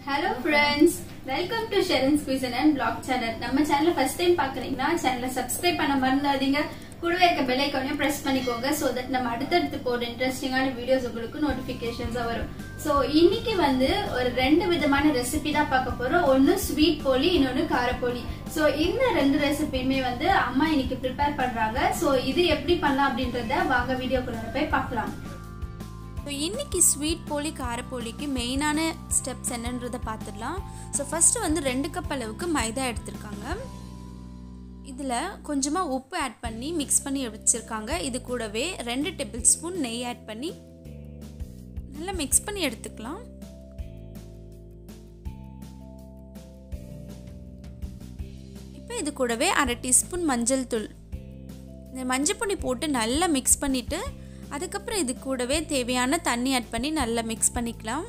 hello friends welcome to Sharon's cuisine and vlog channel நம்ம சேனலை first time பாக்குறீங்கன்னா சேனலை சப்ஸ்கிரைப் பண்ண மறந்துடாதீங்க கூடவே இருக்க பெல் ஐக்கானையும் பிரஸ் பண்ணிக்கோங்க ஸோ தட் நம்ம அடுத்தடுத்து போடுற இன்ட்ரெஸ்டிங்கான வீடியோஸ் உங்களுக்கு நோட்டிஃபிகேஷன்ஸாக வரும் ஸோ இன்னைக்கு வந்து ஒரு ரெண்டு விதமான ரெசிபி தான் பார்க்க போறோம் ஒன்று ஸ்வீட் போலி இன்னொன்று காரப்போலி ஸோ இந்த ரெண்டு ரெசிபியுமே வந்து அம்மா இன்னைக்கு ப்ரிப்பேர் பண்றாங்க ஸோ இது எப்படி பண்ணலாம் அப்படின்றத வாங்க வீடியோக்குள்ள போய் பார்க்கலாம் ஸோ இன்றைக்கி ஸ்வீட் போலி காரப்போலிக்கு மெயினான ஸ்டெப்ஸ் என்னன்றதை பார்த்துடலாம் ஸோ ஃபஸ்ட்டு வந்து ரெண்டு கப் அளவுக்கு மைதா எடுத்திருக்காங்க இதில் கொஞ்சமாக உப்பு ஆட் பண்ணி மிக்ஸ் பண்ணி வச்சுருக்காங்க இது கூடவே ரெண்டு டேபிள் ஸ்பூன் நெய் ஆட் பண்ணி நல்லா மிக்ஸ் பண்ணி எடுத்துக்கலாம் இப்போ இது கூடவே அரை டீஸ்பூன் மஞ்சள் தூள் இந்த மஞ்சள் பொடி போட்டு நல்லா மிக்ஸ் பண்ணிவிட்டு அதுக்கப்புறம் இது கூடவே தேவையான தண்ணி ஆட் பண்ணி நல்லா மிக்ஸ் பண்ணிக்கலாம்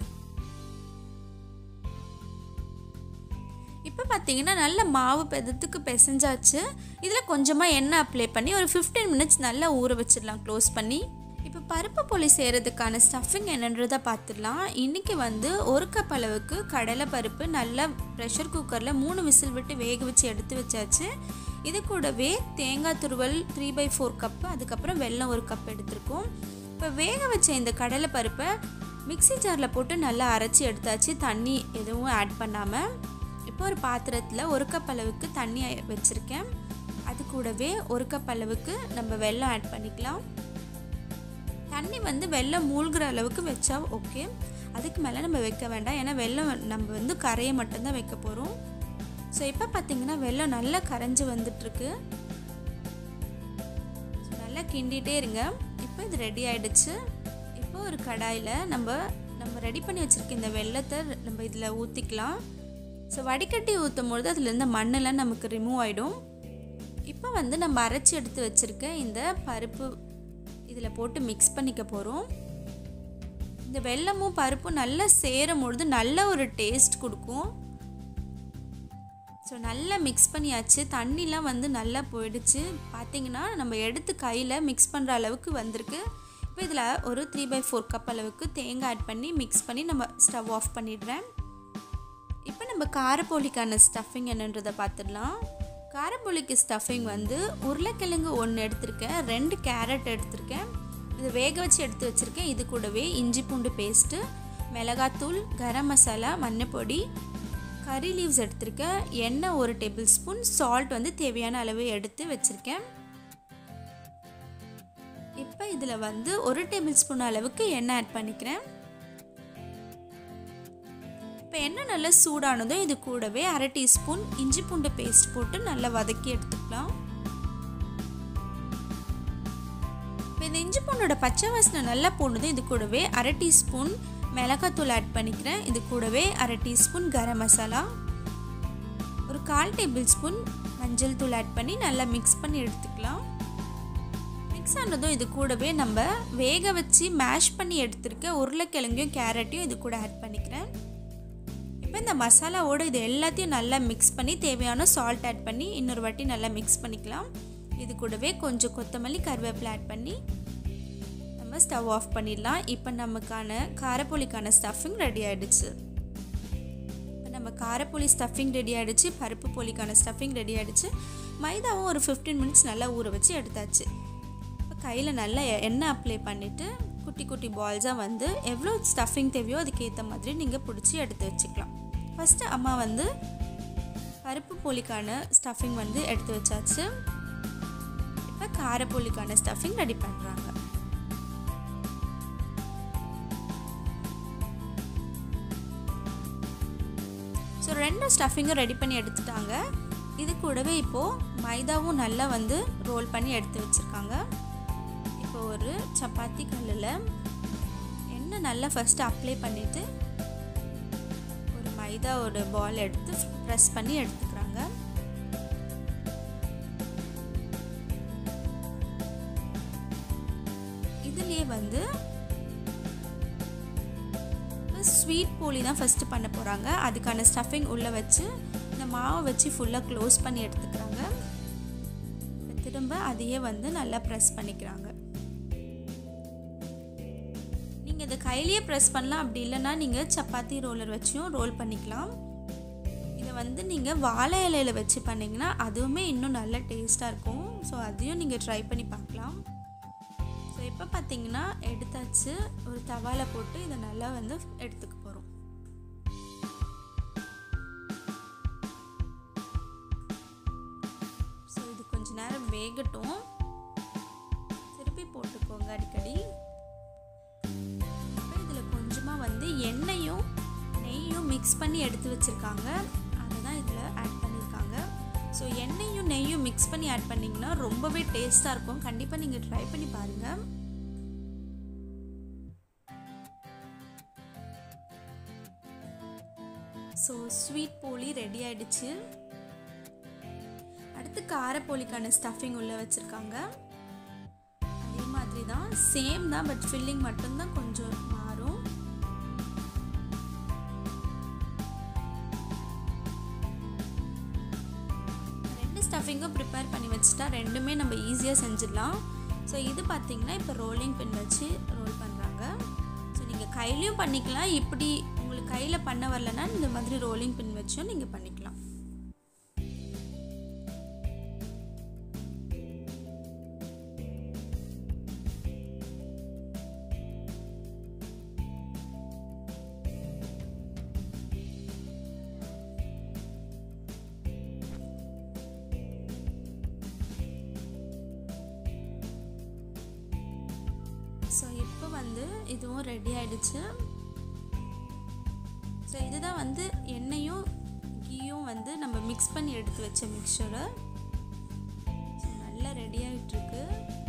இப்போ பார்த்தீங்கன்னா நல்ல மாவு பெதத்துக்கு பிசைஞ்சாச்சு இதில் கொஞ்சமாக எண்ணெய் அப்ளை பண்ணி ஒரு ஃபிஃப்டீன் மினிட்ஸ் நல்லா ஊற வச்சிடலாம் க்ளோஸ் பண்ணி இப்போ பருப்பு பொலி செய்கிறதுக்கான ஸ்டஃபிங் என்னன்றதை பார்த்துடலாம் இன்றைக்கி வந்து ஒரு கப் அளவுக்கு கடலை பருப்பு நல்லா ப்ரெஷர் குக்கரில் மூணு விசில் விட்டு வேக வச்சு எடுத்து வச்சாச்சு இது கூடவே தேங்காய் துருவல் த்ரீ பை ஃபோர் கப்பு அதுக்கப்புறம் வெல்லம் ஒரு கப் எடுத்திருக்கோம் இப்போ வேக வச்ச இந்த கடலை பருப்பை மிக்சி ஜாரில் போட்டு நல்லா அரைச்சி எடுத்தாச்சு தண்ணி எதுவும் ஆட் பண்ணாமல் இப்போ ஒரு பாத்திரத்தில் ஒரு கப் அளவுக்கு தண்ணி வச்சுருக்கேன் அது கூடவே ஒரு கப் அளவுக்கு நம்ம வெல்லம் ஆட் பண்ணிக்கலாம் தண்ணி வந்து வெள்ளம் மூழ்கிற அளவுக்கு வச்சா ஓகே அதுக்கு மேலே நம்ம வைக்க வேண்டாம் ஏன்னா வெள்ளம் நம்ம வந்து கரையை மட்டும்தான் வைக்க போகிறோம் ஸோ இப்போ பார்த்தீங்கன்னா வெள்ளம் நல்லா கரைஞ்சி வந்துட்டுருக்கு ஸோ நல்லா கிண்டிகிட்டே இருங்க இப்போ இது ரெடி ஆகிடுச்சு இப்போ ஒரு கடாயில் நம்ம நம்ம ரெடி பண்ணி வச்சுருக்க இந்த வெள்ளத்தை நம்ம இதில் ஊற்றிக்கலாம் ஸோ வடிகட்டி ஊற்றும் பொழுது அதில் இருந்த மண்ணெல்லாம் நமக்கு ரிமூவ் ஆகிடும் இப்போ வந்து நம்ம அரைச்சி எடுத்து வச்சுருக்க இந்த பருப்பு இதில் போட்டு மிக்ஸ் பண்ணிக்க போகிறோம் இந்த வெள்ளமும் பருப்பும் நல்லா சேரும் பொழுது நல்ல ஒரு டேஸ்ட் கொடுக்கும் ஸோ நல்லா மிக்ஸ் பண்ணியாச்சு தண்ணிலாம் வந்து நல்லா போயிடுச்சு பார்த்தீங்கன்னா நம்ம எடுத்து கையில் மிக்ஸ் பண்ணுற அளவுக்கு வந்திருக்கு இப்போ இதில் ஒரு த்ரீ பை ஃபோர் கப் அளவுக்கு தேங்காய் ஆட் பண்ணி மிக்ஸ் பண்ணி நம்ம ஸ்டவ் ஆஃப் பண்ணிடுறேன் இப்போ நம்ம காரப்போலிக்கான ஸ்டஃபிங் என்னன்றதை பார்த்துடலாம் காரப்போலிக்கு ஸ்டஃபிங் வந்து உருளைக்கிழங்கு ஒன்று எடுத்திருக்கேன் ரெண்டு கேரட் எடுத்திருக்கேன் இது வேக வச்சு எடுத்து வச்சுருக்கேன் இது கூடவே இஞ்சி பூண்டு பேஸ்ட்டு மிளகாத்தூள் கரம் மசாலா மஞ்சப்பொடி கறி லீவ்ஸ் எடுத்திருக்கேன் எண்ணெய் ஒரு டேபிள் ஸ்பூன் சால்ட் வந்து தேவையான அளவு எடுத்து வச்சுருக்கேன் இப்போ இதில் வந்து ஒரு டேபிள் ஸ்பூன் அளவுக்கு எண்ணெய் ஆட் பண்ணிக்கிறேன் இப்போ எண்ணெய் நல்லா சூடானதோ இது கூடவே அரை டீஸ்பூன் இஞ்சி பூண்டு பேஸ்ட் போட்டு நல்லா வதக்கி எடுத்துக்கலாம் இப்போ இந்த இஞ்சி பூண்டோட பச்சை வாசனை நல்லா போனதும் இது கூடவே அரை டீஸ்பூன் மிளகாத்தூள் ஆட் பண்ணிக்கிறேன் இது கூடவே அரை டீஸ்பூன் கரம் மசாலா ஒரு கால் டேபிள் ஸ்பூன் மஞ்சள் தூள் ஆட் பண்ணி நல்லா மிக்ஸ் பண்ணி எடுத்துக்கலாம் மிக்ஸ் ஆனதும் இது கூடவே நம்ம வேக வச்சு மேஷ் பண்ணி எடுத்துருக்க உருளைக்கிழங்கையும் கேரட்டையும் இது கூட ஆட் பண்ணிக்கிறேன் இப்போ இந்த மசாலாவோடு இது எல்லாத்தையும் நல்லா மிக்ஸ் பண்ணி தேவையான சால்ட் ஆட் பண்ணி இன்னொரு வாட்டி நல்லா மிக்ஸ் பண்ணிக்கலாம் இது கூடவே கொஞ்சம் கொத்தமல்லி கருவேப்பிலை ஆட் பண்ணி நம்ம ஸ்டவ் ஆஃப் பண்ணிடலாம் இப்போ நமக்கான காரப்பொலிக்கான ஸ்டஃபிங் ரெடி ஆகிடுச்சு இப்போ நம்ம காரப்பொலி ஸ்டஃபிங் ரெடி ஆகிடுச்சு பருப்பு போலிக்கான ஸ்டஃபிங் ரெடி ஆகிடுச்சு மைதாவும் ஒரு ஃபிஃப்டீன் மினிட்ஸ் நல்லா ஊற வச்சு எடுத்தாச்சு இப்போ கையில் நல்லா எண்ணெய் அப்ளை பண்ணிவிட்டு குட்டி குட்டி பால்ஸாக வந்து எவ்வளோ ஸ்டஃபிங் தேவையோ அதுக்கேற்ற மாதிரி நீங்கள் பிடிச்சி எடுத்து வச்சுக்கலாம் ஃபஸ்ட்டு அம்மா வந்து பருப்பு போலிக்கான ஸ்டஃபிங் வந்து எடுத்து வச்சாச்சு இப்போ காரப்போலிக்கான ஸ்டஃபிங் ரெடி பண்ணுறாங்க ஸோ ரெண்டு ஸ்டஃபிங்கும் ரெடி பண்ணி எடுத்துட்டாங்க இது கூடவே இப்போது மைதாவும் நல்லா வந்து ரோல் பண்ணி எடுத்து வச்சுருக்காங்க இப்போ ஒரு சப்பாத்தி கல்லில் எண்ணெய் நல்லா ஃபஸ்ட்டு அப்ளை பண்ணிவிட்டு ஒரு மைதா ஒரு பால் எடுத்து ப்ரெஸ் பண்ணி எடுத்துக்கிறாங்க இதுலேயே வந்து ஸ்வீட் போலி தான் ஃபஸ்ட்டு பண்ண போகிறாங்க அதுக்கான ஸ்டஃபிங் உள்ளே வச்சு இந்த மாவை வச்சு ஃபுல்லாக க்ளோஸ் பண்ணி எடுத்துக்கிறாங்க திரும்ப அதையே வந்து நல்லா ப்ரெஸ் பண்ணிக்கிறாங்க நீங்கள் இதை கையிலேயே ப்ரெஸ் பண்ணலாம் அப்படி இல்லைன்னா நீங்கள் சப்பாத்தி ரோலர் வச்சும் ரோல் பண்ணிக்கலாம் இதை வந்து நீங்கள் வாழை இலையில் வச்சு பண்ணிங்கன்னா அதுவுமே இன்னும் நல்ல டேஸ்ட்டாக இருக்கும் ஸோ அதையும் நீங்கள் ட்ரை பண்ணி பார்க்கலாம் ஸோ இப்போ பார்த்தீங்கன்னா எடுத்தாச்சு ஒரு தவால போட்டு இதை நல்லா வந்து எடுத்துக்க போகிறோம் ஸோ இது கொஞ்ச நேரம் வேகட்டும் திருப்பி போட்டுக்கோங்க அடிக்கடி இப்போ இதில் கொஞ்சமாக வந்து எண்ணெயும் நெய்யும் மிக்ஸ் பண்ணி எடுத்து வச்சுருக்காங்க அதை தான் இதில் ஆட் பண்ணியிருக்காங்க ஸோ எண்ணெயும் நெய்யும் மிக்ஸ் பண்ணி ஆட் பண்ணிங்கன்னா ரொம்பவே டேஸ்ட்டாக இருக்கும் கண்டிப்பாக நீங்கள் ட்ரை பண்ணி பாருங்கள் ஸோ ஸ்வீட் போலி ரெடி ஆயிடுச்சு அடுத்து காரப்போலிக்கான ஸ்டஃபிங் உள்ளே வச்சுருக்காங்க அதே மாதிரி தான் சேம் தான் பட் ஃபில்லிங் மட்டும்தான் கொஞ்சம் மாறும் ரெண்டு ஸ்டஃபிங்கும் ப்ரிப்பேர் பண்ணி வச்சுட்டா ரெண்டுமே நம்ம ஈஸியாக செஞ்சிடலாம் ஸோ இது பார்த்திங்கன்னா இப்போ ரோலிங் பின் வச்சு ரோல் பண்ணுறாங்க ஸோ நீங்கள் கையிலையும் பண்ணிக்கலாம் இப்படி உங்களுக்கு கையில் பண்ண வரலன்னா இந்த மாதிரி ரோலிங் பின் வச்சும் நீங்கள் பண்ணிக்கலாம் ஸோ இப்போ வந்து இதுவும் ரெடி ஆயிடுச்சு ஸோ இதுதான் வந்து எண்ணெயும் கீயும் வந்து நம்ம மிக்ஸ் பண்ணி எடுத்து வச்ச மிக்சரை ஸோ நல்லா ரெடி ஆகிட்டுருக்கு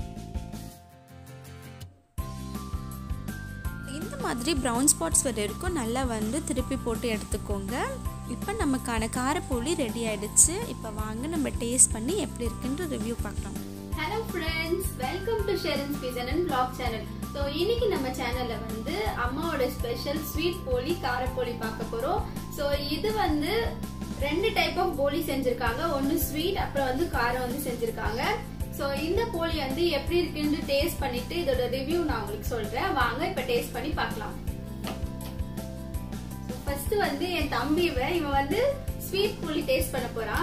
இந்த மாதிரி ப்ரௌன் ஸ்பாட்ஸ் வர இருக்கும் நல்லா வந்து திருப்பி போட்டு எடுத்துக்கோங்க இப்போ நமக்கான காரப்போலி ரெடி ஆயிடுச்சு இப்போ வாங்க நம்ம டேஸ்ட் பண்ணி எப்படி இருக்குன்ற ரிவ்யூ பார்க்கலாம் hello friends welcome to Sharon cuisine and vlog channel so இன்னைக்கு நம்ம சேனல்ல வந்து அம்மாவோட ஸ்பெஷல் ஸ்வீட் போலி காரப்போலி பார்க்க போறோம் ஸோ இது வந்து ரெண்டு டைப் ஆஃப் போலி செஞ்சிருக்காங்க ஒன்னு ஸ்வீட் அப்புறம் வந்து காரம் வந்து செஞ்சிருக்காங்க ஸோ இந்த போலி வந்து எப்படி இருக்குன்னு டேஸ்ட் பண்ணிட்டு இதோட ரிவ்யூ நான் உங்களுக்கு சொல்றேன் வாங்க இப்ப டேஸ்ட் பண்ணி பார்க்கலாம் ஃபர்ஸ்ட் வந்து என் தம்பி இவன் இவன் வந்து ஸ்வீட் போலி டேஸ்ட் பண்ண போறான்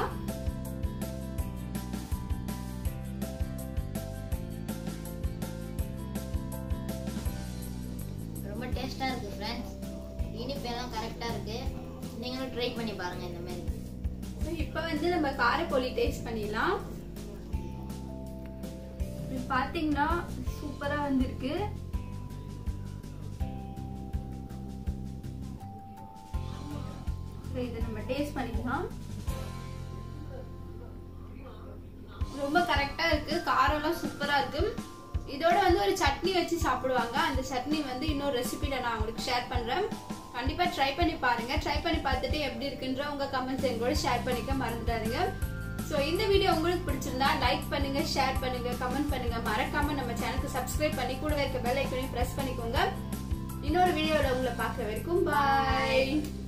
ரொம்ப டேஸ்டா இருக்கு ஃப்ரெண்ட்ஸ் இனிப்பு எல்லாம் கரெக்டா இருக்கு நீங்களும் ட்ரை பண்ணி பாருங்க இந்த மாதிரி இப்ப வந்து நம்ம காரப்போலி டேஸ்ட் பண்ணிடலாம் இது பாத்தீங்கன்னா சூப்பரா வந்திருக்கு So, இதை நம்ம டேஸ்ட் பண்ணிக்கலாம் ரொம்ப கரெக்டா இருக்கு காரம்லாம் சூப்பரா இருக்கு இதோட வந்து ஒரு சட்னி வச்சு சாப்பிடுவாங்க அந்த சட்னி வந்து இன்னொரு ரெசிபில நான் உங்களுக்கு ஷேர் பண்றேன் கண்டிப்பா ட்ரை பண்ணி பாருங்க ட்ரை பண்ணி பார்த்துட்டு எப்படி இருக்குன்ற உங்க கமெண்ட்ஸ் எங்களோட ஷேர் பண்ணிக்க மறந்துடாதீங்க ஸோ இந்த வீடியோ உங்களுக்கு பிடிச்சிருந்தா லைக் பண்ணுங்க ஷேர் பண்ணுங்க கமெண்ட் பண்ணுங்க மறக்காம நம்ம சேனலுக்கு சப்ஸ்கிரைப் பண்ணி கூட இருக்க பெல் ஐக்கனையும் பிரஸ் பண்ணிக்கோங்க இன்னொரு வீடியோல உங்களை பார்க்குற வரைக்கும் பாய்